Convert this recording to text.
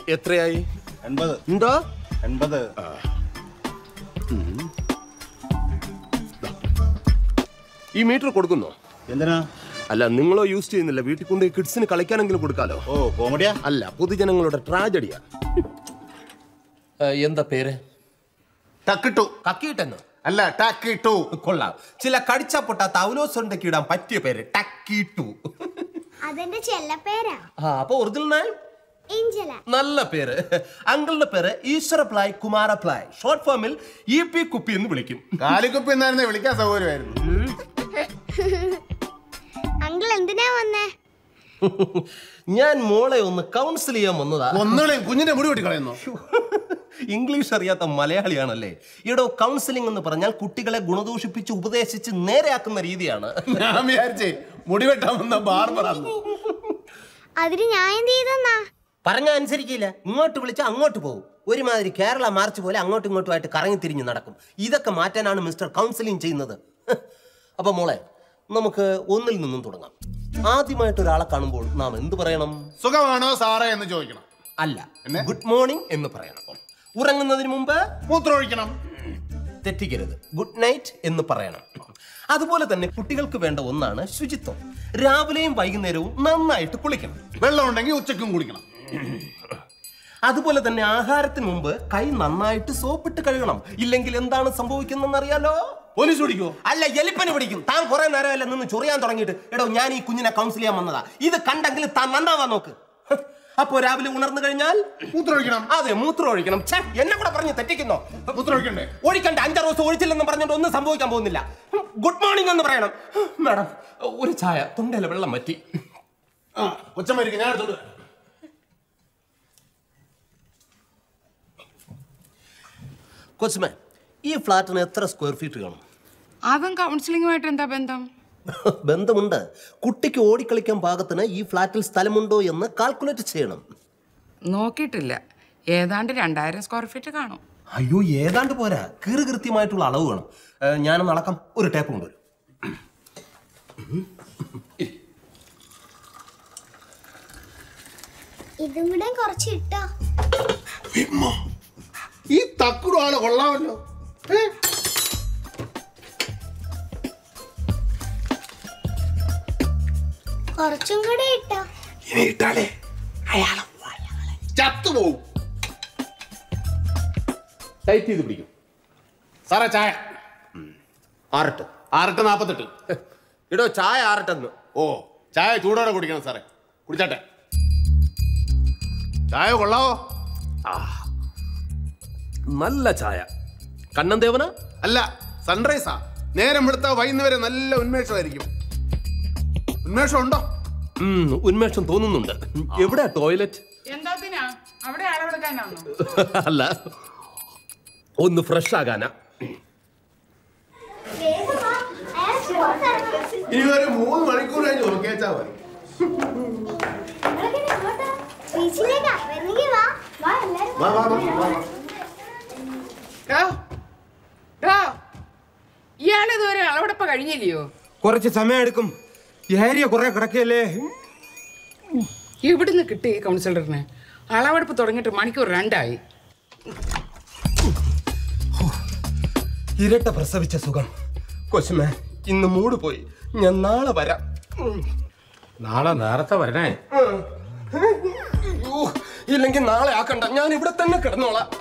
എത്രയായി എൺപത് ഉണ്ടോ എൺപത് ഈ മീറ്റർ കൊടുക്കുന്നോ എന്തിനാ അല്ല നിങ്ങളോ യൂസ് ചെയ്യുന്നില്ല വീട്ടിൽ കൊണ്ട് കിഡ്സിന് കളിക്കാനെങ്കിലും കൊടുക്കാലോ ഓ കോമഡിയാ അല്ല പൊതുജനങ്ങളുടെ ട്രാജഡിയാ എന്താ പേര് ടക്കിട്ടു കക്കിയിട്ടെന്നോ അല്ല ടക്കിട്ടു കൊള്ളാം ചില കടിച്ച പൊട്ടാത്ത അവലോസുണ്ടൊക്കെ ഇടാൻ പറ്റിയ പേര് ടക്കീട്ടു അതെന്റെ ചെല്ലപ്പേരാ ആ അപ്പൊ ഒറിജിനൽ നായം ഏഞ്ചല നല്ല പേര് അങ്കിളുടെ പേര് ഈശ്വര പ്ലായ് കുമാര പ്ലായ് ഷോർട്ട് ഫോമിൽ ഇ പി കുപ്പി എന്ന് വിളിക്കും കാലിക്കുപ്പി എന്നായിരുന്നേ വിളിക്കാൻ സൗകര്യമായിരുന്നു അങ്കിൾ എന്തിനാ വന്നേ ഞാൻ മോളെ ഒന്ന് കൗൺസിൽ ചെയ്യാൻ വന്നതാ ഒന്നുകളെയും കുഞ്ഞിന്റെ മുടി വെട്ടി കളയുന്നു ഇംഗ്ലീഷ് അറിയാത്ത മലയാളിയാണല്ലേ ഈടോ കൗൺസിലിംഗ് എന്ന് പറഞ്ഞാൽ കുട്ടികളെ ഗുണദോഷിപ്പിച്ച് ഉപദേശിച്ച് നേരെയാക്കുന്ന രീതിയാണ് ഞാൻ വിചാരിച്ചേ മുടി വെട്ടാൻ വന്ന ബാർബറാന്ന് അതിന് ഞാൻ എന്ത് ചെയ്തെന്നാ പറഞ്ഞ അനുസരിക്കില്ല ഇങ്ങോട്ട് വിളിച്ചാൽ അങ്ങോട്ട് പോകും ഒരുമാതിരി കേരള മാർച്ച് പോലെ അങ്ങോട്ടും ഇങ്ങോട്ടുമായിട്ട് കറങ്ങി തിരിഞ്ഞ് നടക്കും ഇതൊക്കെ മാറ്റാനാണ് മിസ്റ്റർ കൗൺസിലിംഗ് ചെയ്യുന്നത് അപ്പൊ മോളെ നമുക്ക് ഒന്നിൽ നിന്നും തുടങ്ങാം ആദ്യമായിട്ട് ഒരാളെ കാണുമ്പോൾ നാം എന്ത് പറയണം സുഖമാണോ സാറേ എന്ന് ചോദിക്കണം അല്ല ഗുഡ് മോർണിംഗ് എന്ന് പറയണം ഉറങ്ങുന്നതിന് മുമ്പ് മൂത്രമൊഴിക്കണം തെറ്റിക്കരുത് ഗുഡ് നൈറ്റ് എന്ന് പറയണം അതുപോലെ തന്നെ കുട്ടികൾക്ക് വേണ്ട ഒന്നാണ് ശുചിത്വം രാവിലെയും വൈകുന്നേരവും നന്നായിട്ട് കുളിക്കണം വെള്ളം ഉണ്ടെങ്കിൽ ഉച്ചക്കും കുടിക്കണം അതുപോലെ തന്നെ ആഹാരത്തിന് മുമ്പ് കൈ നന്നായിട്ട് സോപ്പിട്ട് കഴുകണം ഇല്ലെങ്കിൽ എന്താണ് സംഭവിക്കുന്നതെന്ന് അറിയാലോ പോലീസ് പിടിക്കോ അല്ല എലിപ്പനി പിടിക്കും താൻ കുറെ നേരമല്ല നിന്ന് ചൊറിയാൻ തുടങ്ങിയിട്ട് എടോ ഞാൻ ഈ കുഞ്ഞിനെ കൗൺസിൽ ചെയ്യാൻ വന്നതാ ഇത് കണ്ടെങ്കിൽ താൻ നന്നാവാൻ നോക്ക് ഹ്, അപ്പോ രാവിലെ ഉണർന്നു കഴിഞ്ഞാൽ മൂത്രമൊഴിക്കണം അതെ മൂത്രം ഒഴിക്കണം ഛെ, എന്നെ കൂടെ പറഞ്ഞ് തെറ്റിക്കുന്നോ മൂത്രമൊഴിക്കണ്ടേ ഒഴിക്കണ്ട അഞ്ചാറ് ദിവസം ഒഴിച്ചില്ലെന്ന് പറഞ്ഞിട്ട് ഒന്നും സംഭവിക്കാൻ പോകുന്നില്ല ഗുഡ് മോർണിംഗ് എന്ന് പറയണം മാഡം ഒരു ചായ തൊണ്ടയിലെ വെള്ളം പറ്റി ആ കൊച്ചമ്മരിക്കും ഞാൻ എടുത്തോണ്ട് വരാം. കൊച്ചുമേ ഈ ഫ്ലാറ്റിന് എത്ര സ്ക്വയർ ഫീറ്റ് കാണും അതും കൗൺസിലിങ്ങുമായിട്ട് എന്താ ബന്ധം ബന്ധമുണ്ട് കുട്ടിക്ക് ഓടിക്കളിക്കാൻ പാകത്തിന് ഈ ഫ്ലാറ്റിൽ സ്ഥലമുണ്ടോ എന്ന് കാൽക്കുലേറ്റ് ചെയ്യണം നോക്കിയിട്ടില്ല ഏതാണ്ട് രണ്ടായിരം സ്ക്വയർ ഫീറ്റ് കാണും അയ്യോ ഏതാണ്ട് പോരാ കീറ് കൃത്യമായിട്ടുള്ള അളവ് വേണം ഏ, ഞാനൊന്ന് അളക്കാം ഒരു ടേപ്പ് കൊണ്ടുവരും ഇതും കൂടെ കുറച്ച് ഇട്ടോ ഈ തക്കുടു ആള് കൊള്ളാമല്ലോ ഏ? കുറച്ചും കൂടെ ഇട്ടോ ഇനി ഇട്ടാലേ അയാളെ ചത്തുപോവും ടൈറ്റ് ചെയ്ത് പിടിക്കും സാറേ ചായ ആറട്ട് ആറെട്ട് നാപ്പത്തെട്ട് ഇടോ ചായ ആറട്ടെന്ന് ഓ ചായ ചൂടോടെ കുടിക്കണം സാറേ കുടിച്ചാട്ടെ ചായ കൊള്ളാവോ നല്ല ചായ കണ്ണൻ ദേവന അല്ല സൺറൈസാ നേരം എടുത്താൽ വൈകുന്നേരം നല്ല ഉന്മേഷമായിരിക്കും ഉന്മേഷം ഉണ്ടോ ഉം, ഉന്മേഷം തോന്നുന്നുണ്ട് എവിടെ ടോയ്ലറ്റ് എന്താത്തിനാ അവിടെ അളവെടുക്കാനാണോ അല്ല ഒന്ന് ഫ്രഷ് ആകാനാ വേഗം വാ. അയാൾ പുറത്തിറങ്ങും. ഇനി ഒരു മൂന്ന് മണിക്കൂർ കഴിഞ്ഞ് നോക്കിയേച്ചാ മതി നിങ്ങളൊക്കെ എങ്ങോട്ടാ? ബീച്ചിലേക്കാ വരുന്നെങ്കി വാ വാ എല്ലാരും വാ, വാ, വാ, വാ, വാ. ഡോ, ഡോ, ഇയാളിതുവരെ അളവെടുപ്പ് കഴിഞ്ഞില്ലയോ കുറച്ച് സമയം എടുക്കും ഏരിയ കുറെ കിടക്കല്ലേ എവിടുന്ന് കിട്ടി ഈ കൗൺസിലറിന് അളവെടുപ്പ് തുടങ്ങിയിട്ട് മണിക്കൂർ രണ്ടായി ഇരട്ട പ്രസവിച്ച സുഖം കൊച്ചുമേ ഇന്ന് മൂട് പോയി ഞാൻ നാളെ വരാം ഉം. നാളെ നേരത്തെ വരണേ അയ്യോ, ഇല്ലെങ്കിൽ നാളെ ആക്കണ്ട ഞാൻ ഇവിടെ തന്നെ കിടന്നോളാം